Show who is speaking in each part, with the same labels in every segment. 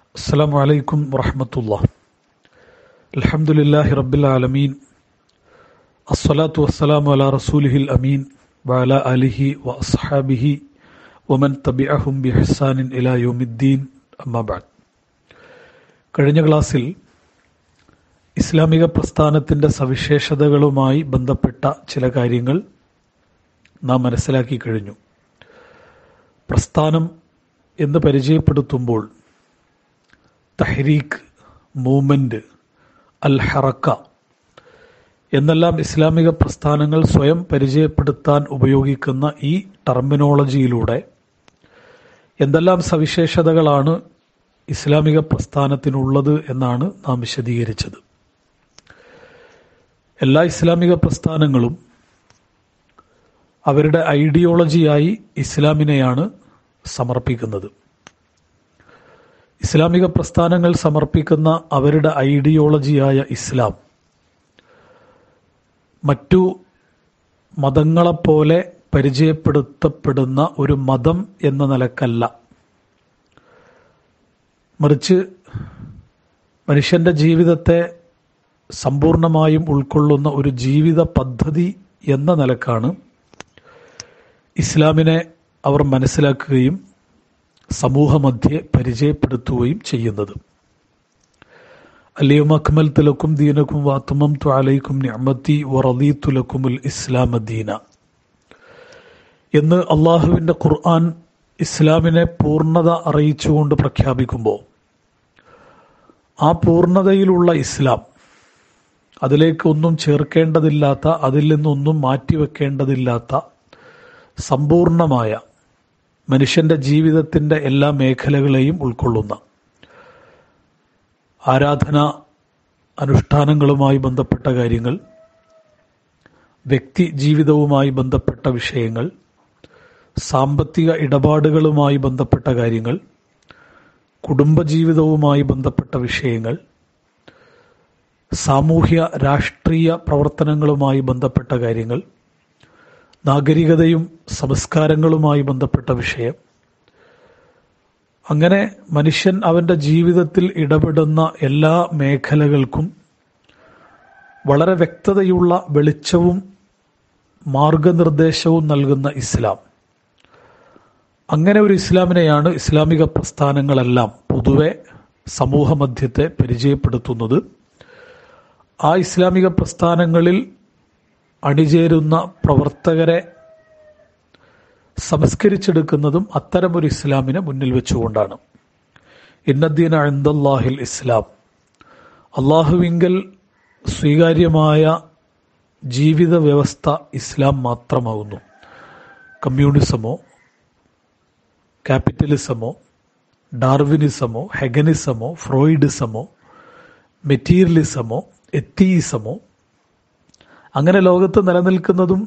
Speaker 1: السلام عليكم ورحمة الله الحمد لله رب العالمين الصلاة والسلام على رسوله الأمين وعلى آله وأصحابه ومن تبعهم بإحسان إلى يوم الدين أما بعد കഴിഞ്ഞ ക്ലാസ്സിൽ ഇസ്ലാമിക പ്രസ്ഥാനത്തിൻ്റെ സവിശേഷതകളുമായി ബന്ധപ്പെട്ട ചില കാര്യങ്ങൾ നാം മനസ്സിലാക്കി കഴിഞ്ഞു പ്രസ്ഥാനം എന്ന് പരിചയപ്പെടുത്തുമ്പോൾ തഹരീഖ് മൂവ്മെന്റ് അൽ ഹറക്ക എന്നെല്ലാം ഇസ്ലാമിക പ്രസ്ഥാനങ്ങൾ സ്വയം പരിചയപ്പെടുത്താൻ ഉപയോഗിക്കുന്ന ഈ ടെർമിനോളജിയിലൂടെ എന്തെല്ലാം സവിശേഷതകളാണ് ഇസ്ലാമിക പ്രസ്ഥാനത്തിനുള്ളത് എന്നാണ് നാം വിശദീകരിച്ചത് എല്ലാ ഇസ്ലാമിക പ്രസ്ഥാനങ്ങളും അവരുടെ ഐഡിയോളജിയായി ഇസ്ലാമിനെയാണ് സമർപ്പിക്കുന്നത് ഇസ്ലാമിക പ്രസ്ഥാനങ്ങൾ സമർപ്പിക്കുന്ന അവരുടെ ഐഡിയോളജിയായ ഇസ്ലാം മറ്റു മതങ്ങളെപ്പോലെ പരിചയപ്പെടുത്തപ്പെടുന്ന ഒരു മതം എന്ന നിലക്കല്ല മറിച്ച് മനുഷ്യന്റെ ജീവിതത്തെ സമ്പൂർണമായും ഉൾക്കൊള്ളുന്ന ഒരു ജീവിത പദ്ധതി എന്ന നിലക്കാണ് ഇസ്ലാമിനെ അവർ മനസ്സിലാക്കുകയും സമൂഹമധ്യെ പരിചയപ്പെടുത്തുകയും ചെയ്യുന്നത് അല്ലയും അക്മൽ തുലക്കും ദീനക്കും വാത്തുമം ത്വാലൈക്കും ഞമ്മത്തി വറലീ തുലക്കുമുൽ ഇസ്ലാമ ദീന എന്ന് അള്ളാഹുവിന്റെ ഖുർആൻ ഇസ്ലാമിനെ പൂർണ്ണത അറിയിച്ചുകൊണ്ട് പ്രഖ്യാപിക്കുമ്പോൾ ആ പൂർണ്ണതയിലുള്ള ഇസ്ലാം അതിലേക്ക് ഒന്നും ചേർക്കേണ്ടതില്ലാത്ത അതിൽ നിന്നൊന്നും മാറ്റിവെക്കേണ്ടതില്ലാത്ത സമ്പൂർണമായ മനുഷ്യന്റെ ജീവിതത്തിന്റെ എല്ലാ മേഖലകളെയും ഉൾക്കൊള്ളുന്ന ആരാധന അനുഷ്ഠാനങ്ങളുമായി ബന്ധപ്പെട്ട കാര്യങ്ങൾ വ്യക്തി ജീവിതവുമായി ബന്ധപ്പെട്ട വിഷയങ്ങൾ സാമ്പത്തിക ഇടപാടുകളുമായി ബന്ധപ്പെട്ട കാര്യങ്ങൾ കുടുംബജീവിതവുമായി ബന്ധപ്പെട്ട വിഷയങ്ങൾ സാമൂഹ്യ രാഷ്ട്രീയ പ്രവർത്തനങ്ങളുമായി ബന്ധപ്പെട്ട കാര്യങ്ങൾ നാഗരികതയും സംസ്കാരങ്ങളുമായി ബന്ധപ്പെട്ട വിഷയം അങ്ങനെ മനുഷ്യൻ അവന്റെ ജീവിതത്തിൽ ഇടപെടുന്ന എല്ലാ മേഖലകൾക്കും വളരെ വ്യക്തതയുള്ള വെളിച്ചവും മാർഗനിർദ്ദേശവും നൽകുന്ന ഇസ്ലാം അങ്ങനെ ഒരു ഇസ്ലാമിനെയാണ് ഇസ്ലാമിക പ്രസ്ഥാനങ്ങളെല്ലാം പൊതുവെ സമൂഹമധ്യത്തെ പരിചയപ്പെടുത്തുന്നത് ആ ഇസ്ലാമിക പ്രസ്ഥാനങ്ങളിൽ അണിചേരുന്ന പ്രവർത്തകരെ സംസ്കരിച്ചെടുക്കുന്നതും അത്തരമൊരു ഇസ്ലാമിനെ മുന്നിൽ വെച്ചുകൊണ്ടാണ് ഇന്നദ്ദീന അന്തല്ലാഹിൽ ഇസ്ലാം അള്ളാഹുവിങ്കൽ സ്വീകാര്യമായ ജീവിത വ്യവസ്ഥ ഇസ്ലാം മാത്രമാകുന്നു കമ്മ്യൂണിസമോ ക്യാപിറ്റലിസമോ ഡാർവിനിസമോ ഹെഗനിസമോ ഫ്രോയിഡിസമോ മെറ്റീരിയലിസമോ എത്തീസമോ അങ്ങനെ ലോകത്ത് നിലനിൽക്കുന്നതും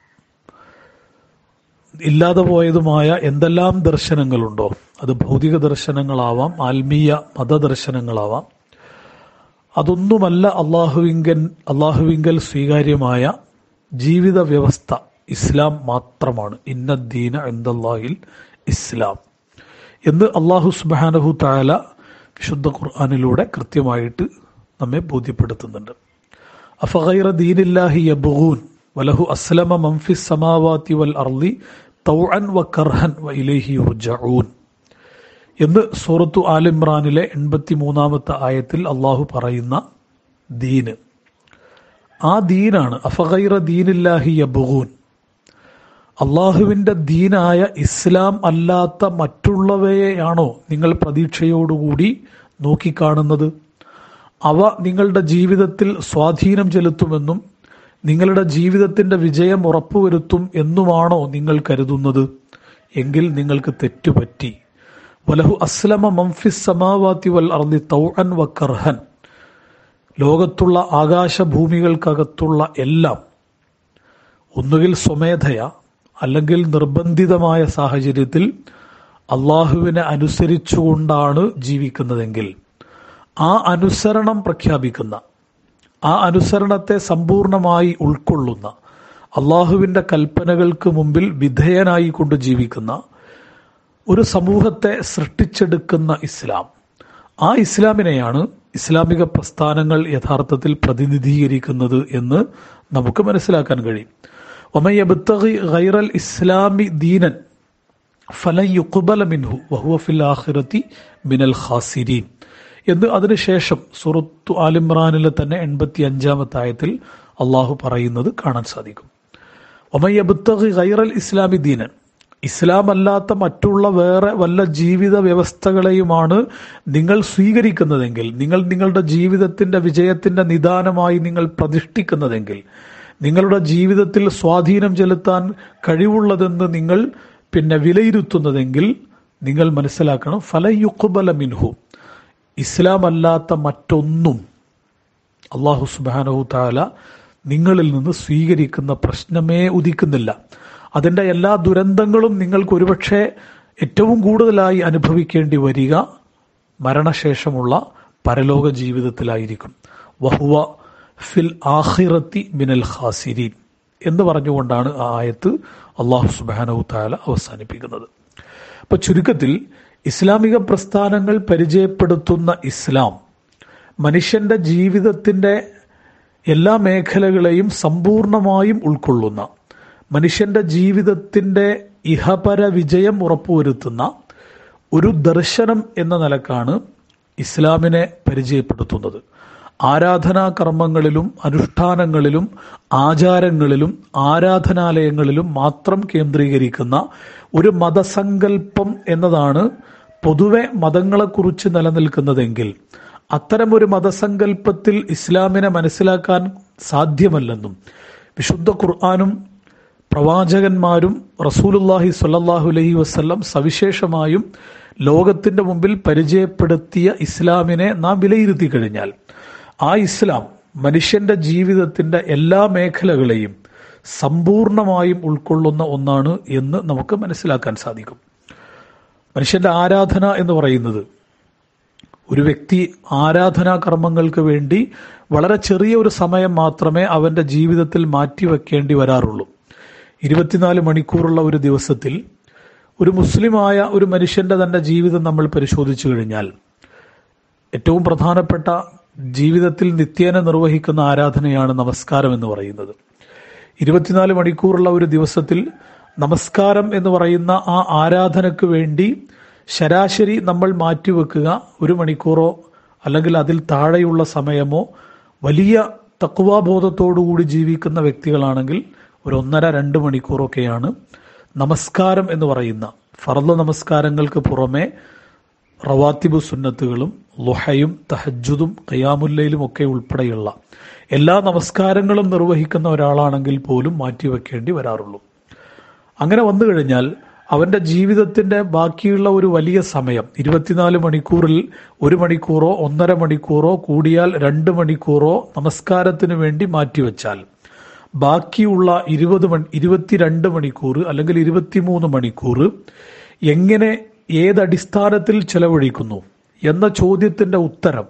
Speaker 1: ഇല്ലാതെ പോയതുമായ എന്തെല്ലാം ദർശനങ്ങളുണ്ടോ അത് ഭൗതിക ദർശനങ്ങളാവാം ആത്മീയ മതദർശനങ്ങളാവാം അതൊന്നുമല്ല അള്ളാഹുവിങ്കൻ അള്ളാഹുവിങ്കൽ സ്വീകാര്യമായ ജീവിത വ്യവസ്ഥ ഇസ്ലാം മാത്രമാണ് ഇന്നദ്ദീന എന്തല്ലാഹിൽ ഇസ്ലാം എന്ന് അള്ളാഹു സുബാനഹു താല വിശുദ്ധ ഖുർആാനിലൂടെ കൃത്യമായിട്ട് നമ്മെ ബോധ്യപ്പെടുത്തുന്നുണ്ട് അഫഗൈറ ദീനില്ലാഹി യബൂൻ വലഹു അസ്ലമ മംഫി സമാവാത്തി വൽ അർലി തൗഅൻ വ കർഹൻ വ ഇലൈഹി യുർജഊൻ എന്ന് സൂറത്തു ആലിമ്രാനിലെ എൺപത്തി മൂന്നാമത്തെ ആയത്തിൽ അള്ളാഹു പറയുന്ന ദീന് ആ ദീനാണ് അഫഗൈറ ദീനില്ലാഹി യബൂൻ അള്ളാഹുവിന്റെ ദീനായ ഇസ്ലാം അല്ലാത്ത മറ്റുള്ളവയെയാണോ നിങ്ങൾ പ്രതീക്ഷയോടുകൂടി നോക്കിക്കാണുന്നത് അവ നിങ്ങളുടെ ജീവിതത്തിൽ സ്വാധീനം ചെലുത്തുമെന്നും നിങ്ങളുടെ ജീവിതത്തിന്റെ വിജയം ഉറപ്പുവരുത്തും എന്നുമാണോ നിങ്ങൾ കരുതുന്നത് എങ്കിൽ നിങ്ങൾക്ക് തെറ്റുപറ്റി വലഹു അസ്ലമ മംഫിസ് സമാവാത്തി വൽ അർലി തൗഅൻ വ കർഹൻ ലോകത്തുള്ള ആകാശഭൂമികൾക്കകത്തുള്ള എല്ലാം ഒന്നുകിൽ സ്വമേധയ അല്ലെങ്കിൽ നിർബന്ധിതമായ സാഹചര്യത്തിൽ അള്ളാഹുവിനെ അനുസരിച്ചുകൊണ്ടാണ് ജീവിക്കുന്നതെങ്കിൽ ആ അനുസരണം പ്രഖ്യാപിക്കുന്ന ആ അനുസരണത്തെ സമ്പൂർണമായി ഉൾക്കൊള്ളുന്ന അള്ളാഹുവിന്റെ കൽപ്പനകൾക്ക് മുമ്പിൽ വിധേയനായി കൊണ്ട് ജീവിക്കുന്ന ഒരു സമൂഹത്തെ സൃഷ്ടിച്ചെടുക്കുന്ന ഇസ്ലാം ആ ഇസ്ലാമിനെയാണ് ഇസ്ലാമിക പ്രസ്ഥാനങ്ങൾ യഥാർത്ഥത്തിൽ പ്രതിനിധീകരിക്കുന്നത് എന്ന് നമുക്ക് മനസ്സിലാക്കാൻ കഴിയും ഒമയബത്തഗി ഗൈറൽ ഇസ്ലാമി ദീനൻ ഫലൻ യുക്കുബല മിൻഹു വഹുവ ഫിൽ ആഖിറത്തി മിനൽ ഖാസിരീൻ എന്ന് അതിനുശേഷം സുറത്തു ആലിമ്രാനിലെ തന്നെ എൺപത്തി അഞ്ചാമത്തെ ആയത്തിൽ അള്ളാഹു പറയുന്നത് കാണാൻ സാധിക്കും ഒമയബത്തഗി ഗൈറൽ ഇസ്ലാമി ദീനൻ ഇസ്ലാം അല്ലാത്ത മറ്റുള്ള വേറെ വല്ല ജീവിത വ്യവസ്ഥകളെയുമാണ് നിങ്ങൾ സ്വീകരിക്കുന്നതെങ്കിൽ നിങ്ങൾ നിങ്ങളുടെ ജീവിതത്തിന്റെ വിജയത്തിന്റെ നിദാനമായി നിങ്ങൾ പ്രതിഷ്ഠിക്കുന്നതെങ്കിൽ നിങ്ങളുടെ ജീവിതത്തിൽ സ്വാധീനം ചെലുത്താൻ കഴിവുള്ളതെന്ന് നിങ്ങൾ പിന്നെ വിലയിരുത്തുന്നതെങ്കിൽ നിങ്ങൾ മനസ്സിലാക്കണം ഫലയുക്കുബല മിൻഹു ഇസ്ലാം അല്ലാത്ത മറ്റൊന്നും അള്ളാഹു സുബാനഹു താല നിങ്ങളിൽ നിന്ന് സ്വീകരിക്കുന്ന പ്രശ്നമേ ഉദിക്കുന്നില്ല അതിൻ്റെ എല്ലാ ദുരന്തങ്ങളും നിങ്ങൾക്ക് ഒരുപക്ഷെ ഏറ്റവും കൂടുതലായി അനുഭവിക്കേണ്ടി വരിക മരണശേഷമുള്ള പരലോക ജീവിതത്തിലായിരിക്കും വഹുവ ഫിൽ ആഹിറത്തി മിനൽ ഖാസിരീൻ എന്ന് പറഞ്ഞുകൊണ്ടാണ് ആ ആയത്ത് അള്ളാഹു സുബാനഹു താല അവസാനിപ്പിക്കുന്നത് അപ്പൊ ചുരുക്കത്തിൽ ഇസ്ലാമിക പ്രസ്ഥാനങ്ങൾ പരിചയപ്പെടുത്തുന്ന ഇസ്ലാം മനുഷ്യന്റെ ജീവിതത്തിന്റെ എല്ലാ മേഖലകളെയും സമ്പൂർണമായും ഉൾക്കൊള്ളുന്ന മനുഷ്യന്റെ ജീവിതത്തിന്റെ ഇഹപര വിജയം ഉറപ്പുവരുത്തുന്ന ഒരു ദർശനം എന്ന നിലക്കാണ് ഇസ്ലാമിനെ പരിചയപ്പെടുത്തുന്നത് ആരാധനാ കർമ്മങ്ങളിലും അനുഷ്ഠാനങ്ങളിലും ആചാരങ്ങളിലും ആരാധനാലയങ്ങളിലും മാത്രം കേന്ദ്രീകരിക്കുന്ന ഒരു മതസങ്കല്പം എന്നതാണ് പൊതുവെ മതങ്ങളെക്കുറിച്ച് നിലനിൽക്കുന്നതെങ്കിൽ അത്തരമൊരു മതസങ്കല്പത്തിൽ ഇസ്ലാമിനെ മനസ്സിലാക്കാൻ സാധ്യമല്ലെന്നും വിശുദ്ധ ഖുർആാനും പ്രവാചകന്മാരും റസൂലുല്ലാഹി സ്വല്ലല്ലാഹു അലൈഹി വസ്ല്ലം സവിശേഷമായും ലോകത്തിന്റെ മുമ്പിൽ പരിചയപ്പെടുത്തിയ ഇസ്ലാമിനെ നാം വിലയിരുത്തി കഴിഞ്ഞാൽ ആ ഇസ്ലാം മനുഷ്യന്റെ ജീവിതത്തിന്റെ എല്ലാ മേഖലകളെയും സമ്പൂർണമായും ഉൾക്കൊള്ളുന്ന ഒന്നാണ് എന്ന് നമുക്ക് മനസ്സിലാക്കാൻ സാധിക്കും മനുഷ്യന്റെ ആരാധന എന്ന് പറയുന്നത് ഒരു വ്യക്തി ആരാധനാ കർമ്മങ്ങൾക്ക് വേണ്ടി വളരെ ചെറിയ ഒരു സമയം മാത്രമേ അവന്റെ ജീവിതത്തിൽ മാറ്റിവെക്കേണ്ടി വരാറുള്ളൂ ഇരുപത്തിനാല് മണിക്കൂറുള്ള ഒരു ദിവസത്തിൽ ഒരു മുസ്ലിമായ ഒരു മനുഷ്യന്റെ തന്റെ ജീവിതം നമ്മൾ പരിശോധിച്ചു കഴിഞ്ഞാൽ ഏറ്റവും പ്രധാനപ്പെട്ട ജീവിതത്തിൽ നിത്യേന നിർവഹിക്കുന്ന ആരാധനയാണ് നമസ്കാരം എന്ന് പറയുന്നത് ഇരുപത്തിനാല് മണിക്കൂറുള്ള ഒരു ദിവസത്തിൽ നമസ്കാരം എന്ന് പറയുന്ന ആ ആരാധനയ്ക്ക് വേണ്ടി ശരാശരി നമ്മൾ മാറ്റിവെക്കുക ഒരു മണിക്കൂറോ അല്ലെങ്കിൽ അതിൽ താഴെയുള്ള സമയമോ വലിയ തക്വാബോധത്തോടുകൂടി ജീവിക്കുന്ന വ്യക്തികളാണെങ്കിൽ ഒരു ഒന്നര രണ്ട് മണിക്കൂറൊക്കെയാണ് നമസ്കാരം എന്ന് പറയുന്ന ഫർദ് നമസ്കാരങ്ങൾക്ക് പുറമെ റവാത്തിബു സുന്നത്തുകളും ലുഹയും തഹജുദും ഖയാമുല്ലയിലും ഒക്കെ ഉൾപ്പെടെയുള്ള എല്ലാ നമസ്കാരങ്ങളും നിർവഹിക്കുന്ന ഒരാളാണെങ്കിൽ പോലും മാറ്റിവെക്കേണ്ടി വരാറുള്ളൂ അങ്ങനെ വന്നു കഴിഞ്ഞാൽ അവന്റെ ജീവിതത്തിന്റെ ബാക്കിയുള്ള ഒരു വലിയ സമയം ഇരുപത്തിനാല് മണിക്കൂറിൽ ഒരു മണിക്കൂറോ ഒന്നര മണിക്കൂറോ കൂടിയാൽ രണ്ട് മണിക്കൂറോ നമസ്കാരത്തിന് വേണ്ടി മാറ്റിവെച്ചാൽ ബാക്കിയുള്ള ഇരുപത് മണി ഇരുപത്തിരണ്ട് മണിക്കൂർ അല്ലെങ്കിൽ ഇരുപത്തിമൂന്ന് മണിക്കൂർ എങ്ങനെ ഏതടിസ്ഥാനത്തിൽ ചെലവഴിക്കുന്നു എന്ന ചോദ്യത്തിന്റെ ഉത്തരം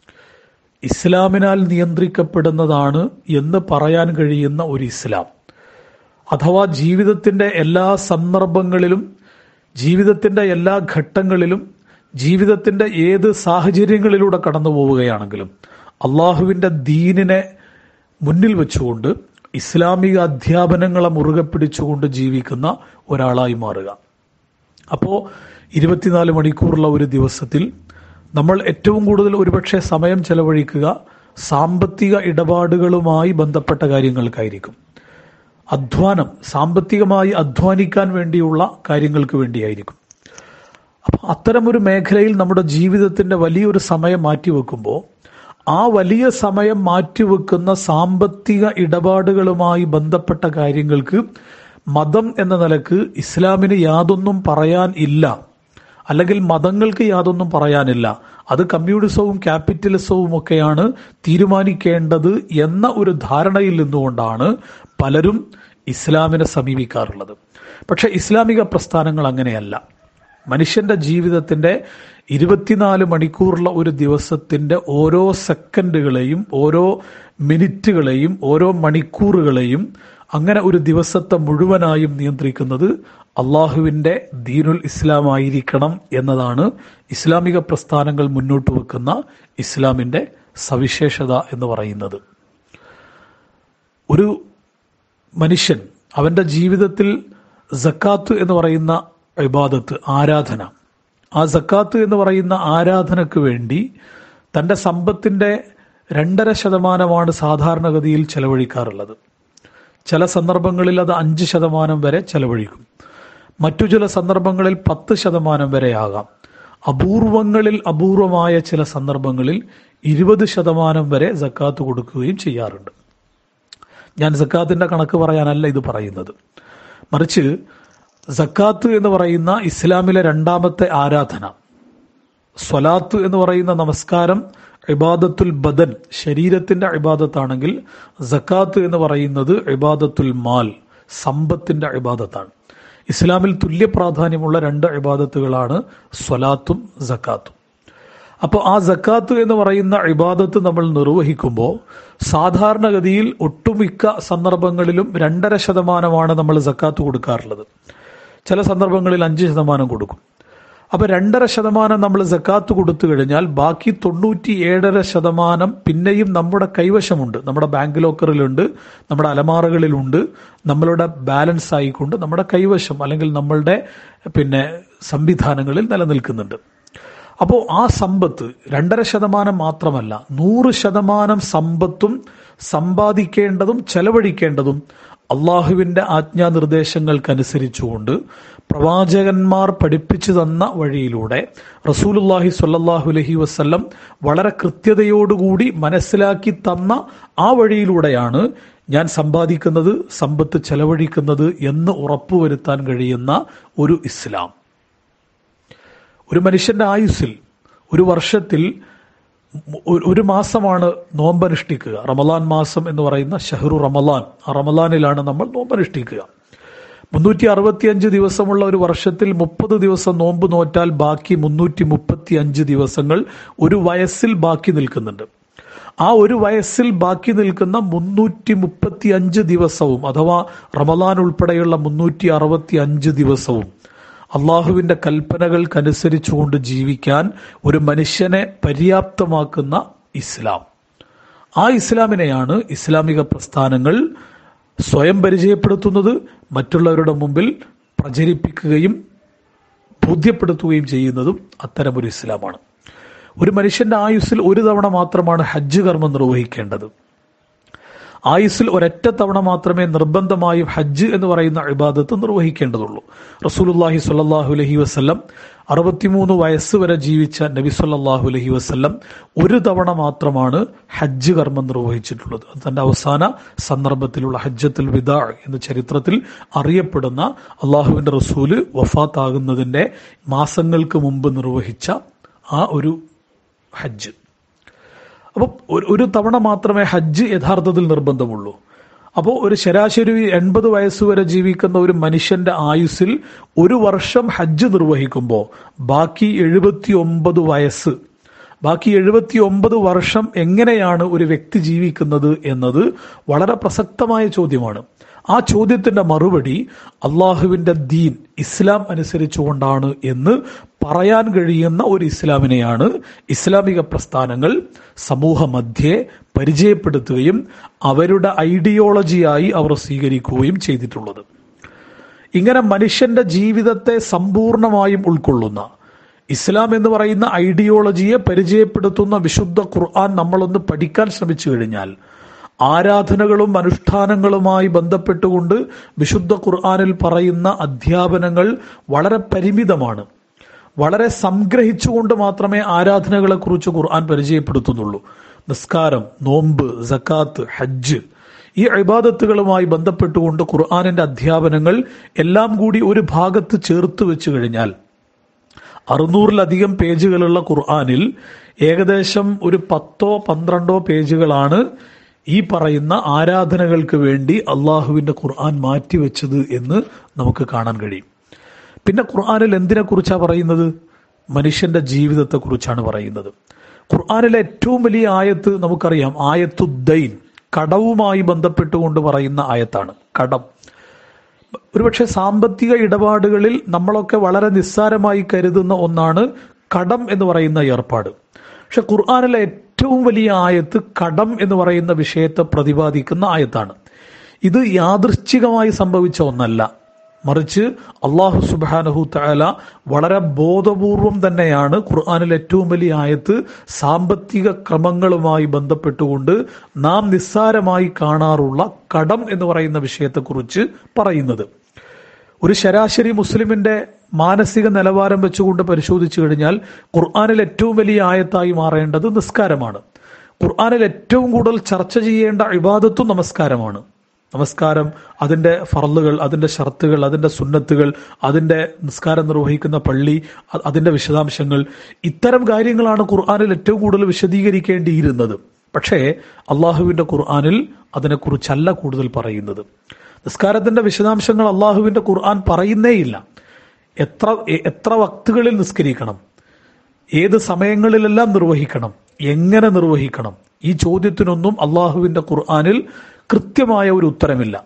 Speaker 1: ഇസ്ലാമിനാൽ നിയന്ത്രിക്കപ്പെടുന്നതാണ് എന്ന് പറയാൻ കഴിയുന്ന ഒരു ഇസ്ലാം അഥവാ ജീവിതത്തിന്റെ എല്ലാ സന്ദർഭങ്ങളിലും ജീവിതത്തിന്റെ എല്ലാ ഘട്ടങ്ങളിലും ജീവിതത്തിന്റെ ഏത് സാഹചര്യങ്ങളിലൂടെ കടന്നു പോവുകയാണെങ്കിലും അള്ളാഹുവിന്റെ ദീനിനെ മുന്നിൽ വെച്ചുകൊണ്ട് ഇസ്ലാമിക അധ്യാപനങ്ങളെ മുറുകെ പിടിച്ചുകൊണ്ട് ജീവിക്കുന്ന ഒരാളായി മാറുക അപ്പോൾ ഇരുപത്തിനാല് മണിക്കൂറുള്ള ഒരു ദിവസത്തിൽ നമ്മൾ ഏറ്റവും കൂടുതൽ ഒരുപക്ഷെ സമയം ചെലവഴിക്കുക സാമ്പത്തിക ഇടപാടുകളുമായി ബന്ധപ്പെട്ട കാര്യങ്ങൾക്കായിരിക്കും അധ്വാനം സാമ്പത്തികമായി അധ്വാനിക്കാൻ വേണ്ടിയുള്ള കാര്യങ്ങൾക്ക് വേണ്ടിയായിരിക്കും അപ്പം അത്തരമൊരു മേഖലയിൽ നമ്മുടെ ജീവിതത്തിന്റെ വലിയൊരു സമയം മാറ്റിവെക്കുമ്പോൾ ആ വലിയ സമയം മാറ്റിവെക്കുന്ന സാമ്പത്തിക ഇടപാടുകളുമായി ബന്ധപ്പെട്ട കാര്യങ്ങൾക്ക് മതം എന്ന നിലക്ക് ഇസ്ലാമിന് യാതൊന്നും പറയാൻ ഇല്ല അല്ലെങ്കിൽ മതങ്ങൾക്ക് യാതൊന്നും പറയാനില്ല അത് കമ്മ്യൂണിസവും ക്യാപിറ്റലിസവും ഒക്കെയാണ് തീരുമാനിക്കേണ്ടത് എന്ന ഒരു ധാരണയിൽ നിന്നുകൊണ്ടാണ് പലരും ഇസ്ലാമിനെ സമീപിക്കാറുള്ളത് പക്ഷെ ഇസ്ലാമിക പ്രസ്ഥാനങ്ങൾ അങ്ങനെയല്ല മനുഷ്യന്റെ ജീവിതത്തിന്റെ ഇരുപത്തിനാല് മണിക്കൂറുള്ള ഒരു ദിവസത്തിന്റെ ഓരോ സെക്കൻഡുകളെയും ഓരോ മിനിറ്റുകളെയും ഓരോ മണിക്കൂറുകളെയും അങ്ങനെ ഒരു ദിവസത്തെ മുഴുവനായും നിയന്ത്രിക്കുന്നത് അള്ളാഹുവിൻ്റെ ദീനുൽ ഇസ്ലാം ആയിരിക്കണം എന്നതാണ് ഇസ്ലാമിക പ്രസ്ഥാനങ്ങൾ മുന്നോട്ട് വെക്കുന്ന ഇസ്ലാമിൻ്റെ സവിശേഷത എന്ന് പറയുന്നത് ഒരു മനുഷ്യൻ അവൻ്റെ ജീവിതത്തിൽ സക്കാത്ത് എന്ന് പറയുന്ന ഇബാദത്ത് ആരാധന ആ സക്കാത്ത് എന്ന് പറയുന്ന ആരാധനയ്ക്ക് വേണ്ടി തൻ്റെ സമ്പത്തിൻ്റെ രണ്ടര ശതമാനമാണ് സാധാരണഗതിയിൽ ചെലവഴിക്കാറുള്ളത് ചില സന്ദർഭങ്ങളിൽ അത് അഞ്ച് ശതമാനം വരെ ചെലവഴിക്കും മറ്റു ചില സന്ദർഭങ്ങളിൽ പത്ത് ശതമാനം വരെയാകാം അപൂർവങ്ങളിൽ അപൂർവമായ ചില സന്ദർഭങ്ങളിൽ ഇരുപത് ശതമാനം വരെ സക്കാത്ത് കൊടുക്കുകയും ചെയ്യാറുണ്ട് ഞാൻ സക്കാത്തിന്റെ കണക്ക് പറയാനല്ല ഇത് പറയുന്നത് മറിച്ച് സക്കാത്ത് എന്ന് പറയുന്ന ഇസ്ലാമിലെ രണ്ടാമത്തെ ആരാധന സ്വലാത്ത് എന്ന് പറയുന്ന നമസ്കാരം ഇബാദത്തുൽ ബദൻ ശരീരത്തിന്റെ ഇബാദത്താണെങ്കിൽ സക്കാത്ത് എന്ന് പറയുന്നത് ഇബാദത്തുൽ മാൽ സമ്പത്തിന്റെ ഇബാദത്താണ് ഇസ്ലാമിൽ തുല്യ പ്രാധാന്യമുള്ള രണ്ട് ഇബാദത്തുകളാണ് സ്വലാത്തും സക്കാത്തും അപ്പോൾ ആ സക്കാത്ത് എന്ന് പറയുന്ന ഇബാദത്ത് നമ്മൾ നിർവഹിക്കുമ്പോൾ സാധാരണഗതിയിൽ ഒട്ടുമിക്ക സന്ദർഭങ്ങളിലും രണ്ടര ശതമാനമാണ് നമ്മൾ സക്കാത്ത് കൊടുക്കാറുള്ളത് ചില സന്ദർഭങ്ങളിൽ അഞ്ച് ശതമാനം കൊടുക്കും അപ്പൊ രണ്ടര ശതമാനം നമ്മൾ സക്കാത്ത് കൊടുത്തു കഴിഞ്ഞാൽ ബാക്കി തൊണ്ണൂറ്റി ഏഴര ശതമാനം പിന്നെയും നമ്മുടെ കൈവശമുണ്ട് നമ്മുടെ ബാങ്ക് ലോക്കറിലുണ്ട് നമ്മുടെ അലമാറകളിലുണ്ട് നമ്മളുടെ ബാലൻസ് ആയിക്കൊണ്ട് നമ്മുടെ കൈവശം അല്ലെങ്കിൽ നമ്മളുടെ പിന്നെ സംവിധാനങ്ങളിൽ നിലനിൽക്കുന്നുണ്ട് അപ്പോൾ ആ സമ്പത്ത് രണ്ടര ശതമാനം മാത്രമല്ല നൂറ് ശതമാനം സമ്പത്തും സമ്പാദിക്കേണ്ടതും ചെലവഴിക്കേണ്ടതും അള്ളാഹുവിന്റെ ആജ്ഞാനിർദ്ദേശങ്ങൾക്കനുസരിച്ചുകൊണ്ട് പ്രവാചകന്മാർ പഠിപ്പിച്ചു തന്ന വഴിയിലൂടെ റസൂലുല്ലാഹി സ്വല്ലല്ലാഹു അലൈഹി വസല്ലം വളരെ കൃത്യതയോടുകൂടി മനസ്സിലാക്കി തന്ന ആ വഴിയിലൂടെയാണ് ഞാൻ സമ്പാദിക്കുന്നത് സമ്പത്ത് ചെലവഴിക്കുന്നത് എന്ന് ഉറപ്പുവരുത്താൻ കഴിയുന്ന ഒരു ഇസ്ലാം ഒരു മനുഷ്യന്റെ ആയുസ്സിൽ ഒരു വർഷത്തിൽ ഒരു മാസമാണ് നോമ്പനുഷ്ഠിക്കുക റമലാൻ മാസം എന്ന് പറയുന്ന ഷഹ്റു റമലാൻ ആ റമലാനിലാണ് നമ്മൾ നോമ്പനുഷ്ഠിക്കുക മുന്നൂറ്റി അറുപത്തിയഞ്ച് ദിവസമുള്ള ഒരു വർഷത്തിൽ മുപ്പത് ദിവസം നോമ്പ് നോറ്റാൽ ബാക്കി മുന്നൂറ്റി മുപ്പത്തി അഞ്ച് ദിവസങ്ങൾ ഒരു വയസ്സിൽ ബാക്കി നിൽക്കുന്നുണ്ട് ആ ഒരു വയസ്സിൽ ബാക്കി നിൽക്കുന്ന മുന്നൂറ്റി മുപ്പത്തി അഞ്ച് ദിവസവും അഥവാ റമലാൻ ഉൾപ്പെടെയുള്ള മുന്നൂറ്റി അറുപത്തി അഞ്ച് ദിവസവും അള്ളാഹുവിന്റെ കൽപ്പനകൾക്കനുസരിച്ചുകൊണ്ട് ജീവിക്കാൻ ഒരു മനുഷ്യനെ പര്യാപ്തമാക്കുന്ന ഇസ്ലാം ആ ഇസ്ലാമിനെയാണ് ഇസ്ലാമിക പ്രസ്ഥാനങ്ങൾ സ്വയം പരിചയപ്പെടുത്തുന്നത് മറ്റുള്ളവരുടെ മുമ്പിൽ പ്രചരിപ്പിക്കുകയും ബോധ്യപ്പെടുത്തുകയും ചെയ്യുന്നതും അത്തരമൊരു ഇസ്ലാമാണ് ഒരു മനുഷ്യന്റെ ആയുസ്സിൽ ഒരു തവണ മാത്രമാണ് ഹജ്ജ് കർമ്മം നിർവഹിക്കേണ്ടത് ആയുസ്സിൽ ഒരൊറ്റ തവണ മാത്രമേ നിർബന്ധമായും ഹജ്ജ് എന്ന് പറയുന്ന ഇബാദത്ത് നിർവഹിക്കേണ്ടതുള്ളൂ റസൂലുല്ലാഹി സ്വല്ലല്ലാഹു അലൈഹി വസല്ലം അറുപത്തിമൂന്ന് വയസ്സ് വരെ ജീവിച്ച നബി സല്ലല്ലാഹു അലൈഹി വസല്ലം ഒരു തവണ മാത്രമാണ് ഹജ്ജ് കർമ്മം നിർവഹിച്ചിട്ടുള്ളത് അത് തന്റെ അവസാന സന്ദർഭത്തിലുള്ള ഹജ്ജത്തുൽ വിദാ എന്ന ചരിത്രത്തിൽ അറിയപ്പെടുന്ന അള്ളാഹുവിന്റെ റസൂല് വഫാത്താകുന്നതിന്റെ മാസങ്ങൾക്ക് മുമ്പ് നിർവഹിച്ച ആ ഒരു ഹജ്ജ് അപ്പോൾ ഒരു തവണ മാത്രമേ ഹജ്ജ് യഥാർത്ഥത്തിൽ നിർബന്ധമുള്ളൂ അപ്പോൾ ഒരു ശരാശരി എൺപത് വയസ്സ് വരെ ജീവിക്കുന്ന ഒരു മനുഷ്യന്റെ ആയുസ്സിൽ ഒരു വർഷം ഹജ്ജ് നിർവഹിക്കുമ്പോൾ ബാക്കി എഴുപത്തി ഒമ്പത് വയസ്സ് ബാക്കി എഴുപത്തി ഒമ്പത് വർഷം എങ്ങനെയാണ് ഒരു വ്യക്തി ജീവിക്കുന്നത് എന്നത് വളരെ പ്രസക്തമായ ചോദ്യമാണ് ആ ചോദ്യത്തിന്റെ മറുപടി അള്ളാഹുവിന്റെ ദീൻ ഇസ്ലാം അനുസരിച്ചുകൊണ്ടാണ് എന്ന് പറയാൻ കഴിയുന്ന ഒരു ഇസ്ലാമിനെയാണ് ഇസ്ലാമിക പ്രസ്ഥാനങ്ങൾ സമൂഹ മധ്യേ പരിചയപ്പെടുത്തുകയും അവരുടെ ഐഡിയോളജിയായി അവർ സ്വീകരിക്കുകയും ചെയ്തിട്ടുള്ളത് ഇങ്ങനെ മനുഷ്യന്റെ ജീവിതത്തെ സമ്പൂർണമായും ഉൾക്കൊള്ളുന്ന ഇസ്ലാം എന്ന് പറയുന്ന ഐഡിയോളജിയെ പരിചയപ്പെടുത്തുന്ന വിശുദ്ധ ഖുർആൻ നമ്മളൊന്ന് പഠിക്കാൻ ശ്രമിച്ചു കഴിഞ്ഞാൽ ആരാധനകളും അനുഷ്ഠാനങ്ങളുമായി ബന്ധപ്പെട്ടുകൊണ്ട് വിശുദ്ധ ഖുർആനിൽ പറയുന്ന അധ്യാപനങ്ങൾ വളരെ പരിമിതമാണ് വളരെ സംഗ്രഹിച്ചുകൊണ്ട് മാത്രമേ ആരാധനകളെ കുറിച്ച് ഖുർആൻ പരിചയപ്പെടുത്തുന്നുള്ളൂ നിസ്കാരം നോമ്പ് സക്കാത്ത് ഹജ്ജ് ഈ ഇബാദത്തുകളുമായി ബന്ധപ്പെട്ടുകൊണ്ട് ഖുർആാനിന്റെ അധ്യാപനങ്ങൾ എല്ലാം കൂടി ഒരു ഭാഗത്ത് ചേർത്ത് വെച്ചു കഴിഞ്ഞാൽ അറുന്നൂറിലധികം പേജുകളുള്ള ഖുർആാനിൽ ഏകദേശം ഒരു പത്തോ പന്ത്രണ്ടോ പേജുകളാണ് ഈ പറയുന്ന ആരാധനകൾക്ക് വേണ്ടി അള്ളാഹുവിന്റെ ഖുർആൻ മാറ്റിവെച്ചത് എന്ന് നമുക്ക് കാണാൻ കഴിയും പിന്നെ ഖുർആാനിൽ എന്തിനെക്കുറിച്ചാണ് പറയുന്നത് മനുഷ്യന്റെ ജീവിതത്തെക്കുറിച്ചാണ് പറയുന്നത് ഖുർആാനിലെ ഏറ്റവും വലിയ ആയത്ത് നമുക്കറിയാം ആയത്തുദ്ദൈൻ കടവുമായി ബന്ധപ്പെട്ടുകൊണ്ട് പറയുന്ന ആയത്താണ് കടം ഒരുപക്ഷെ സാമ്പത്തിക ഇടപാടുകളിൽ നമ്മളൊക്കെ വളരെ നിസ്സാരമായി കരുതുന്ന ഒന്നാണ് കടം എന്ന് പറയുന്ന ഏർപ്പാട് പക്ഷെ ഖുർആാനിലെ ഏറ്റവും വലിയ ആയത്ത് കടം എന്ന് പറയുന്ന വിഷയത്തെ പ്രതിപാദിക്കുന്ന ആയത്താണ് ഇത് യാദൃശ്ചികമായി സംഭവിച്ച ഒന്നല്ല മറിച്ച് അള്ളാഹു സുബാനഹു തആല വളരെ ബോധപൂർവം തന്നെയാണ് ഖുർആാനിൽ ഏറ്റവും വലിയ ആയത്ത് സാമ്പത്തിക ക്രമങ്ങളുമായി ബന്ധപ്പെട്ടുകൊണ്ട് നാം നിസ്സാരമായി കാണാറുള്ള കടം എന്ന് പറയുന്ന വിഷയത്തെക്കുറിച്ച് പറയുന്നത് ഒരു ശരാശരി മുസ്ലിമിന്റെ മാനസിക നിലവാരം വെച്ചുകൊണ്ട് പരിശോധിച്ചു കഴിഞ്ഞാൽ ഖുർആാനിൽ ഏറ്റവും വലിയ ആയത്തായി മാറേണ്ടത് നിസ്കാരമാണ് ഖുർആാനിൽ ഏറ്റവും കൂടുതൽ ചർച്ച ചെയ്യേണ്ട ഇബാദത്തും നമസ്കാരമാണ് നമസ്കാരം അതിൻ്റെ ഫറലുകൾ അതിൻ്റെ ഷർത്തുകൾ അതിൻ്റെ സുന്നത്തുകൾ അതിൻ്റെ നിസ്കാരം നിർവഹിക്കുന്ന പള്ളി അ- അതിൻ്റെ വിശദാംശങ്ങൾ ഇത്തരം കാര്യങ്ങളാണ് ഖുർആാനിൽ ഏറ്റവും കൂടുതൽ വിശദീകരിക്കേണ്ടിയിരുന്നത് പക്ഷേ അള്ളാഹുവിൻ്റെ ഖുർആാനിൽ അതിനെക്കുറിച്ചല്ല കൂടുതൽ പറയുന്നത് നിസ്കാരത്തിന്റെ വിശദാംശങ്ങൾ അള്ളാഹുവിന്റെ ഖുർആൻ പറയുന്നേയില്ല എത്ര എ- എത്ര വക്തുകളിൽ നിസ്കരിക്കണം ഏത് സമയങ്ങളിലെല്ലാം നിർവഹിക്കണം എങ്ങനെ നിർവഹിക്കണം ഈ ചോദ്യത്തിനൊന്നും അള്ളാഹുവിന്റെ ഖുർആനിൽ കൃത്യമായ ഒരു ഉത്തരമില്ല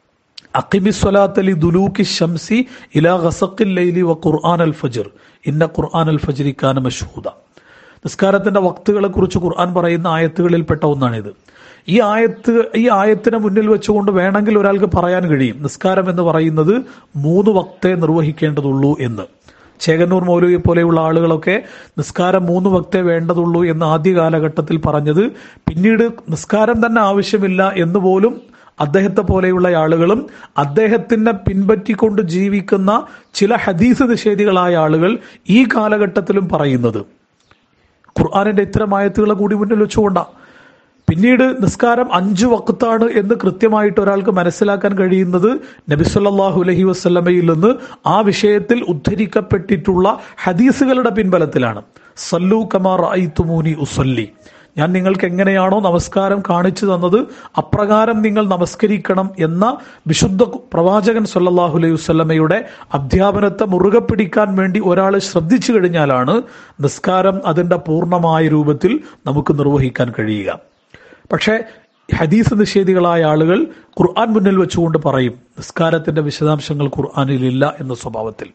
Speaker 1: അഖിബിസ്വലാത്തലി ദുലൂക്കി ഷംസി ഇലാ ഗസഖിൽ ലൈലി വ ഖുർആൻ അൽ ഫജ്ർ ഇന്ന ഖുർആൻ അൽ ഫജ്രി കാന മഷ്ഹൂദ നിസ്കാരത്തിന്റെ വക്തുകളെ കുറിച്ച് ഖുർആൻ പറയുന്ന ആയത്തുകളിൽപ്പെട്ട ഒന്നാണിത് ഈ ആയത്ത് ഈ ആയത്തിനെ മുന്നിൽ വെച്ചുകൊണ്ട് വേണമെങ്കിൽ ഒരാൾക്ക് പറയാൻ കഴിയും നിസ്കാരം എന്ന് പറയുന്നത് മൂന്ന് വക്തേ നിർവഹിക്കേണ്ടതുള്ളൂ എന്ന് ചേകന്നൂർ മൗലവി പോലെയുള്ള ആളുകളൊക്കെ നിസ്കാരം മൂന്ന് വക്തേ വേണ്ടതുള്ളൂ എന്ന് ആദ്യ കാലഘട്ടത്തിൽ പറഞ്ഞത് പിന്നീട് നിസ്കാരം തന്നെ ആവശ്യമില്ല എന്ന് പോലും അദ്ദേഹത്തെ പോലെയുള്ള ആളുകളും അദ്ദേഹത്തിനെ പിൻപറ്റിക്കൊണ്ട് ജീവിക്കുന്ന ചില ഹദീസ് നിഷേധികളായ ആളുകൾ ഈ കാലഘട്ടത്തിലും പറയുന്നത് ഖുർആാനിന്റെ ഇത്തരം ആയത്തുകളെ കൂടി മുന്നിൽ വെച്ചുകൊണ്ടാണ് പിന്നീട് നിസ്കാരം അഞ്ചു വക്കത്താണ് എന്ന് കൃത്യമായിട്ട് ഒരാൾക്ക് മനസ്സിലാക്കാൻ കഴിയുന്നത് നബിസ്വല്ലാഹു അലഹി വസ്ലമയിൽ നിന്ന് ആ വിഷയത്തിൽ ഉദ്ധരിക്കപ്പെട്ടിട്ടുള്ള ഹദീസുകളുടെ പിൻബലത്തിലാണ് സല്ലു കമാർ ഐത്തുമൂനി ഉസല്ലി ഞാൻ നിങ്ങൾക്ക് എങ്ങനെയാണോ നമസ്കാരം കാണിച്ചു തന്നത് അപ്രകാരം നിങ്ങൾ നമസ്കരിക്കണം എന്ന വിശുദ്ധ പ്രവാചകൻ സല്ലല്ലാഹു അലൈഹി വസല്ലമയുടെ അധ്യാപനത്തെ മുറുകെ പിടിക്കാൻ വേണ്ടി ഒരാൾ ശ്രദ്ധിച്ചു കഴിഞ്ഞാലാണ് നിസ്കാരം അതിന്റെ പൂർണ്ണമായ രൂപത്തിൽ നമുക്ക് നിർവഹിക്കാൻ കഴിയുക പക്ഷേ ഹദീസ് നിഷേധികളായ ആളുകൾ ഖുർആൻ മുന്നിൽ വെച്ചുകൊണ്ട് പറയും നിസ്കാരത്തിന്റെ വിശദാംശങ്ങൾ ഖുർആനിലില്ല എന്ന സ്വഭാവത്തിൽ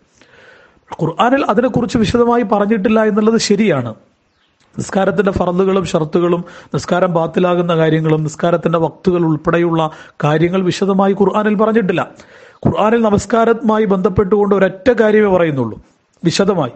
Speaker 1: ഖുർആനിൽ അതിനെക്കുറിച്ച് വിശദമായി പറഞ്ഞിട്ടില്ല എന്നുള്ളത് ശരിയാണ് നിസ്കാരത്തിന്റെ ഫറലുകളും ഷർത്തുകളും നിസ്കാരം ബാത്തിലാകുന്ന കാര്യങ്ങളും നിസ്കാരത്തിന്റെ വക്തുകൾ ഉൾപ്പെടെയുള്ള കാര്യങ്ങൾ വിശദമായി ഖുർആനിൽ പറഞ്ഞിട്ടില്ല ഖുർആനിൽ നമസ്കാരവുമായി ബന്ധപ്പെട്ടുകൊണ്ട് ഒരൊറ്റ കാര്യമേ പറയുന്നുള്ളൂ വിശദമായി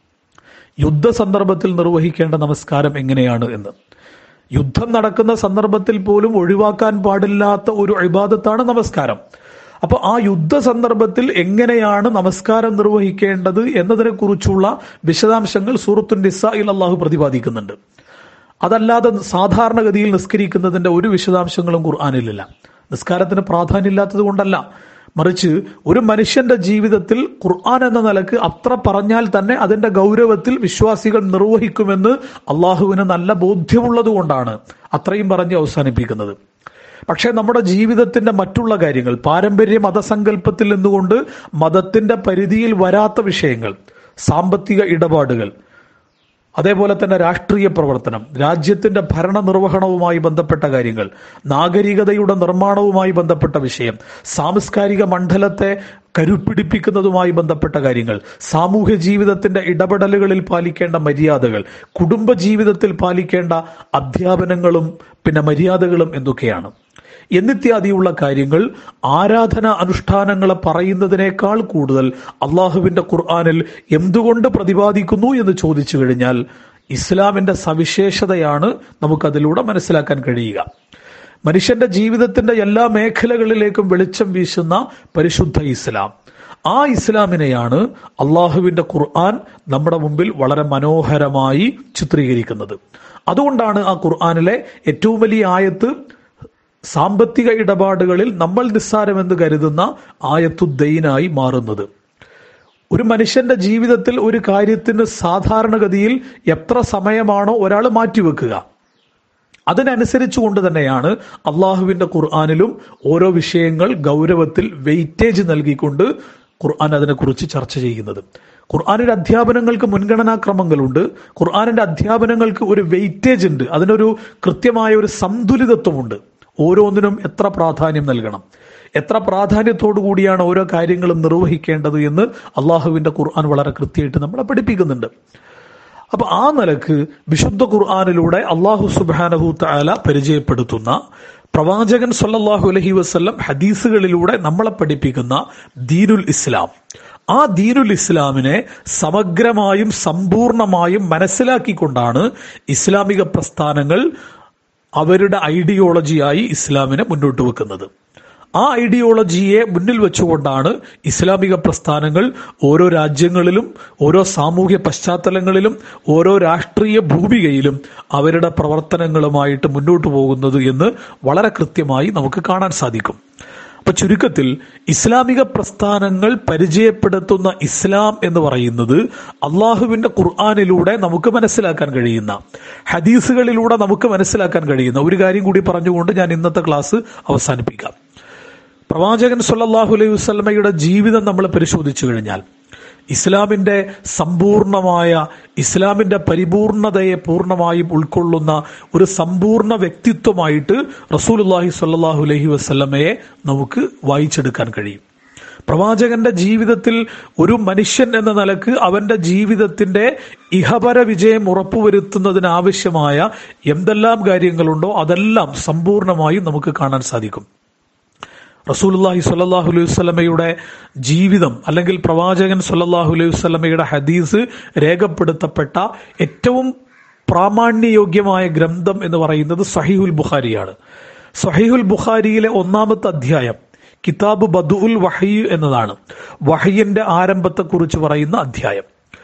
Speaker 1: യുദ്ധ സന്ദർഭത്തിൽ നിർവഹിക്കേണ്ട നമസ്കാരം എങ്ങനെയാണ് എന്ന് യുദ്ധം നടക്കുന്ന സന്ദർഭത്തിൽ പോലും ഒഴിവാക്കാൻ പാടില്ലാത്ത ഒരു ഇബാദത്താണ് നമസ്കാരം അപ്പൊ ആ യുദ്ധ സന്ദർഭത്തിൽ എങ്ങനെയാണ് നമസ്കാരം നിർവഹിക്കേണ്ടത് എന്നതിനെ കുറിച്ചുള്ള വിശദാംശങ്ങൾ സൂറത്തുൻ നിസ്സയിൽ അള്ളാഹു പ്രതിപാദിക്കുന്നുണ്ട് അതല്ലാതെ സാധാരണഗതിയിൽ നിസ്കരിക്കുന്നതിന്റെ ഒരു വിശദാംശങ്ങളും ഖുർആാനിലില്ല നിസ്കാരത്തിന് പ്രാധാന്യമില്ലാത്തത് കൊണ്ടല്ല മറിച്ച് ഒരു മനുഷ്യന്റെ ജീവിതത്തിൽ ഖുർആൻ എന്ന നിലക്ക് അത്ര പറഞ്ഞാൽ തന്നെ അതിന്റെ ഗൗരവത്തിൽ വിശ്വാസികൾ നിർവഹിക്കുമെന്ന് അള്ളാഹുവിന് നല്ല ബോധ്യമുള്ളത് കൊണ്ടാണ് അത്രയും പറഞ്ഞ് അവസാനിപ്പിക്കുന്നത് പക്ഷേ നമ്മുടെ ജീവിതത്തിന്റെ മറ്റുള്ള കാര്യങ്ങൾ പാരമ്പര്യ മതസങ്കല്പത്തിൽ നിന്നുകൊണ്ട് മതത്തിന്റെ പരിധിയിൽ വരാത്ത വിഷയങ്ങൾ സാമ്പത്തിക ഇടപാടുകൾ അതേപോലെ തന്നെ രാഷ്ട്രീയ പ്രവർത്തനം രാജ്യത്തിന്റെ ഭരണ നിർവഹണവുമായി ബന്ധപ്പെട്ട കാര്യങ്ങൾ നാഗരികതയുടെ നിർമ്മാണവുമായി ബന്ധപ്പെട്ട വിഷയം സാംസ്കാരിക മണ്ഡലത്തെ കരുപ്പിടിപ്പിക്കുന്നതുമായി ബന്ധപ്പെട്ട കാര്യങ്ങൾ സാമൂഹ്യ ജീവിതത്തിന്റെ ഇടപെടലുകളിൽ പാലിക്കേണ്ട മര്യാദകൾ കുടുംബ ജീവിതത്തിൽ പാലിക്കേണ്ട അധ്യാപനങ്ങളും പിന്നെ മര്യാദകളും എന്തൊക്കെയാണ് എന്നിത്യാദിയുള്ള കാര്യങ്ങൾ ആരാധന അനുഷ്ഠാനങ്ങളെ പറയുന്നതിനേക്കാൾ കൂടുതൽ അള്ളാഹുവിന്റെ ഖുർആാനിൽ എന്തുകൊണ്ട് പ്രതിപാദിക്കുന്നു എന്ന് ചോദിച്ചു കഴിഞ്ഞാൽ ഇസ്ലാമിന്റെ സവിശേഷതയാണ് നമുക്കതിലൂടെ മനസ്സിലാക്കാൻ കഴിയുക മനുഷ്യന്റെ ജീവിതത്തിന്റെ എല്ലാ മേഖലകളിലേക്കും വെളിച്ചം വീശുന്ന പരിശുദ്ധ ഇസ്ലാം ആ ഇസ്ലാമിനെയാണ് അള്ളാഹുവിന്റെ ഖുർആൻ നമ്മുടെ മുമ്പിൽ വളരെ മനോഹരമായി ചിത്രീകരിക്കുന്നത് അതുകൊണ്ടാണ് ആ ഖുർആനിലെ ഏറ്റവും വലിയ ആയത്ത് സാമ്പത്തിക ഇടപാടുകളിൽ നമ്മൾ നിസ്സാരമെന്ന് കരുതുന്ന ആയത്തുദ്ദൈനായി മാറുന്നത് ഒരു മനുഷ്യന്റെ ജീവിതത്തിൽ ഒരു കാര്യത്തിന് സാധാരണഗതിയിൽ എത്ര സമയമാണോ ഒരാൾ മാറ്റിവെക്കുക അതിനനുസരിച്ചുകൊണ്ട് തന്നെയാണ് അള്ളാഹുവിന്റെ ഖുർആാനിലും ഓരോ വിഷയങ്ങൾ ഗൗരവത്തിൽ വെയിറ്റേജ് നൽകിക്കൊണ്ട് ഖുർആൻ അതിനെക്കുറിച്ച് ചർച്ച ചെയ്യുന്നത് ഖുർആാനിന്റെ അധ്യാപനങ്ങൾക്ക് മുൻഗണനാക്രമങ്ങളുണ്ട് ഖുർആാനിന്റെ അധ്യാപനങ്ങൾക്ക് ഒരു വെയിറ്റേജ് ഉണ്ട് അതിനൊരു കൃത്യമായ ഒരു സന്തുലിതത്വമുണ്ട് ഓരോന്നിനും എത്ര പ്രാധാന്യം നൽകണം എത്ര പ്രാധാന്യത്തോടു കൂടിയാണ് ഓരോ കാര്യങ്ങളും നിർവഹിക്കേണ്ടത് എന്ന് അള്ളാഹുവിന്റെ ഖുർആൻ വളരെ കൃത്യമായിട്ട് നമ്മളെ പഠിപ്പിക്കുന്നുണ്ട് അപ്പൊ ആ നിലക്ക് വിശുദ്ധ ഖുർആാനിലൂടെ അള്ളാഹു സുബാനഹു താല പരിചയപ്പെടുത്തുന്ന പ്രവാചകൻ സല്ലല്ലാഹു അലഹി വസ്ല്ലം ഹദീസുകളിലൂടെ നമ്മളെ പഠിപ്പിക്കുന്ന ദീനുൽ ഇസ്ലാം ആ ദീനുൽ ഇസ്ലാമിനെ സമഗ്രമായും സമ്പൂർണമായും മനസ്സിലാക്കിക്കൊണ്ടാണ് ഇസ്ലാമിക പ്രസ്ഥാനങ്ങൾ അവരുടെ ഐഡിയോളജിയായി ഇസ്ലാമിനെ മുന്നോട്ട് വെക്കുന്നത് ആ ഐഡിയോളജിയെ മുന്നിൽ വെച്ചുകൊണ്ടാണ് ഇസ്ലാമിക പ്രസ്ഥാനങ്ങൾ ഓരോ രാജ്യങ്ങളിലും ഓരോ സാമൂഹ്യ പശ്ചാത്തലങ്ങളിലും ഓരോ രാഷ്ട്രീയ ഭൂമികയിലും അവരുടെ പ്രവർത്തനങ്ങളുമായിട്ട് മുന്നോട്ട് പോകുന്നത് എന്ന് വളരെ കൃത്യമായി നമുക്ക് കാണാൻ സാധിക്കും അപ്പൊ ചുരുക്കത്തിൽ ഇസ്ലാമിക പ്രസ്ഥാനങ്ങൾ പരിചയപ്പെടുത്തുന്ന ഇസ്ലാം എന്ന് പറയുന്നത് അള്ളാഹുവിന്റെ ഖുർആാനിലൂടെ നമുക്ക് മനസ്സിലാക്കാൻ കഴിയുന്ന ഹദീസുകളിലൂടെ നമുക്ക് മനസ്സിലാക്കാൻ കഴിയുന്ന ഒരു കാര്യം കൂടി പറഞ്ഞുകൊണ്ട് ഞാൻ ഇന്നത്തെ ക്ലാസ് അവസാനിപ്പിക്കാം പ്രവാചകൻ സല്ലല്ലാഹു അലൈഹി വസല്ലമയുടെ ജീവിതം നമ്മൾ പരിശോധിച്ചു കഴിഞ്ഞാൽ ഇസ്ലാമിന്റെ സമ്പൂർണമായ ഇസ്ലാമിന്റെ പരിപൂർണതയെ പൂർണ്ണമായും ഉൾക്കൊള്ളുന്ന ഒരു സമ്പൂർണ്ണ വ്യക്തിത്വമായിട്ട് റസൂലുല്ലാഹി സ്വല്ലല്ലാഹു അലൈഹി വസല്ലമയെ നമുക്ക് വായിച്ചെടുക്കാൻ കഴിയും പ്രവാചകന്റെ ജീവിതത്തിൽ ഒരു മനുഷ്യൻ എന്ന നിലക്ക് അവന്റെ ജീവിതത്തിന്റെ ഇഹപര വിജയം ഉറപ്പുവരുത്തുന്നതിന് ആവശ്യമായ എന്തെല്ലാം കാര്യങ്ങളുണ്ടോ അതെല്ലാം സമ്പൂർണമായും നമുക്ക് കാണാൻ സാധിക്കും റസൂലുല്ലാഹി സ്വല്ലല്ലാഹു അലൈഹി വസല്ലമയുടെ ജീവിതം അല്ലെങ്കിൽ പ്രവാചകൻ സ്വല്ലല്ലാഹു അലൈഹി വസല്ലമയുടെ ഹദീസ് രേഖപ്പെടുത്തപ്പെട്ട ഏറ്റവും പ്രാമാണ്യയോഗ്യമായ ഗ്രന്ഥം എന്ന് പറയുന്നത് സഹീഹുൽ ബുഖാരിയാണ് സഹീഹുൽ ബുഖാരിയിലെ ഒന്നാമത്തെ അധ്യായം കിതാബ് ബദുഉൽ വഹി എന്നതാണ് വഹയിന്റെ ആരംഭത്തെക്കുറിച്ച് പറയുന്ന അധ്യായം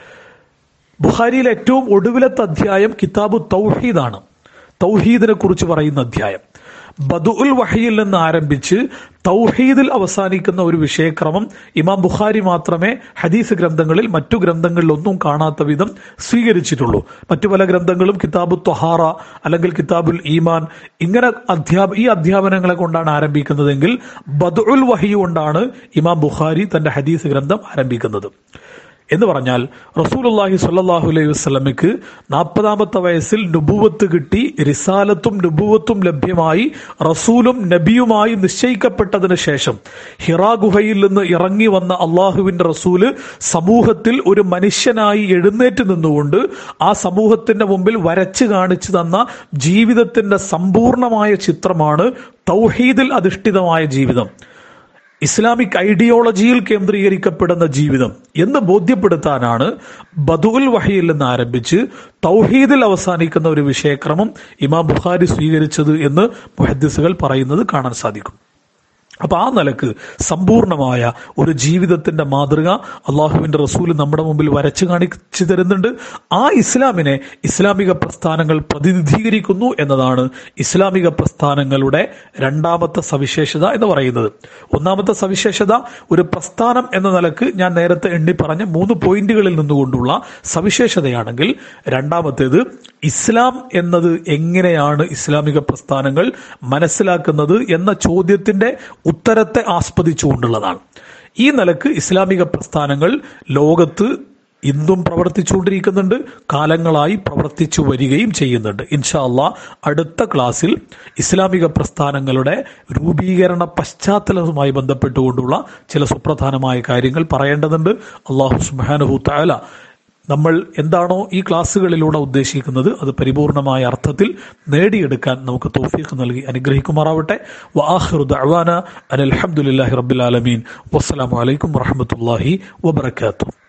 Speaker 1: ബുഖാരിയിലെ ഏറ്റവും ഒടുവിലത്തെ അധ്യായം കിതാബു തൗഹീദാണ് തൗഹീദിനെ കുറിച്ച് പറയുന്ന അധ്യായം ബദുഉൽ വഹയിൽ നിന്ന് ആരംഭിച്ച് തൗഹീദിൽ അവസാനിക്കുന്ന ഒരു വിഷയക്രമം ഇമാം ബുഖാരി മാത്രമേ ഹദീസ് ഗ്രന്ഥങ്ങളിൽ മറ്റു ഗ്രന്ഥങ്ങളിലൊന്നും കാണാത്ത വിധം സ്വീകരിച്ചിട്ടുള്ളൂ മറ്റു പല ഗ്രന്ഥങ്ങളും കിതാബു തൊഹാറ അല്ലെങ്കിൽ കിതാബുൽ ഈമാൻ ഇങ്ങനെ അധ്യാപ ഈ അധ്യാപനങ്ങളെ കൊണ്ടാണ് ആരംഭിക്കുന്നതെങ്കിൽ ബദുഉൽ വഹി കൊണ്ടാണ് ഇമാം ബുഖാരി തന്റെ ഹദീസ് ഗ്രന്ഥം ആരംഭിക്കുന്നത് എന്ന് പറഞ്ഞാൽ റസൂലുല്ലാഹി സ്വല്ലല്ലാഹു അലൈഹി വസ്ലമയ്ക്ക് നാൽപ്പതാമത്തെ വയസ്സിൽ നുബുവത്ത് കിട്ടി റിസാലത്തും നുബുവത്തും ലഭ്യമായി റസൂലും നബിയുമായി നിശ്ചയിക്കപ്പെട്ടതിന് ശേഷം ഹിറാ ഗുഹയിൽ നിന്ന് ഇറങ്ങി വന്ന അള്ളാഹുവിന്റെ റസൂല് സമൂഹത്തിൽ ഒരു മനുഷ്യനായി എഴുന്നേറ്റ് നിന്നുകൊണ്ട് ആ സമൂഹത്തിന്റെ മുമ്പിൽ വരച്ചു കാണിച്ചു തന്ന ജീവിതത്തിന്റെ സമ്പൂർണമായ ചിത്രമാണ് തൗഹീദിൽ അധിഷ്ഠിതമായ ജീവിതം ഇസ്ലാമിക് ഐഡിയോളജിയിൽ കേന്ദ്രീകരിക്കപ്പെടുന്ന ജീവിതം എന്ന് ബോധ്യപ്പെടുത്താനാണ് ബദുൽ വഹിയിൽ നിന്ന് ആരംഭിച്ച് തൗഹീദിൽ അവസാനിക്കുന്ന ഒരു വിഷയക്രമം ഇമാം ബുഖാരി സ്വീകരിച്ചത് എന്ന് മുഹദ്ദിസുകൾ പറയുന്നത് കാണാൻ സാധിക്കും അപ്പൊ ആ നിലക്ക് സമ്പൂർണമായ ഒരു ജീവിതത്തിന്റെ മാതൃക അള്ളാഹുവിന്റെ റസൂൽ നമ്മുടെ മുമ്പിൽ വരച്ചു കാണിച്ചു തരുന്നുണ്ട് ആ ഇസ്ലാമിനെ ഇസ്ലാമിക പ്രസ്ഥാനങ്ങൾ പ്രതിനിധീകരിക്കുന്നു എന്നതാണ് ഇസ്ലാമിക പ്രസ്ഥാനങ്ങളുടെ രണ്ടാമത്തെ സവിശേഷത എന്ന് പറയുന്നത് ഒന്നാമത്തെ സവിശേഷത ഒരു പ്രസ്ഥാനം എന്ന നിലക്ക് ഞാൻ നേരത്തെ എണ്ണി പറഞ്ഞ മൂന്ന് പോയിന്റുകളിൽ നിന്നുകൊണ്ടുള്ള സവിശേഷതയാണെങ്കിൽ രണ്ടാമത്തേത് ഇസ്ലാം എന്നത് എങ്ങനെയാണ് ഇസ്ലാമിക പ്രസ്ഥാനങ്ങൾ മനസ്സിലാക്കുന്നത് എന്ന ചോദ്യത്തിന്റെ ഉത്തരത്തെ ആസ്പദിച്ചുകൊണ്ടുള്ളതാണ് ഈ നിലക്ക് ഇസ്ലാമിക പ്രസ്ഥാനങ്ങൾ ലോകത്ത് ഇന്നും പ്രവർത്തിച്ചുകൊണ്ടിരിക്കുന്നുണ്ട് കാലങ്ങളായി പ്രവർത്തിച്ചു വരികയും ചെയ്യുന്നുണ്ട് ഇൻഷാ അള്ളാ അടുത്ത ക്ലാസ്സിൽ ഇസ്ലാമിക പ്രസ്ഥാനങ്ങളുടെ രൂപീകരണ പശ്ചാത്തലവുമായി ബന്ധപ്പെട്ടുകൊണ്ടുള്ള ചില സുപ്രധാനമായ കാര്യങ്ങൾ പറയേണ്ടതുണ്ട് അള്ളാഹു സുബാനഹു താല നമ്മൾ എന്താണോ ഈ ക്ലാസ്സുകളിലൂടെ ഉദ്ദേശിക്കുന്നത് അത് പരിപൂർണമായ അർത്ഥത്തിൽ നേടിയെടുക്കാൻ നമുക്ക് തോഫീഖ് നൽകി അനുഗ്രഹിക്കുമാറാവട്ടെ വാഹിറു ദഅവാന അനിൽ അൽഹംദുലില്ലാഹി റബ്ബിൽ ആലമീൻ വസ്സലാമു അലൈക്കും വറഹ്മത്തുള്ളാഹി വബറകാതുഹു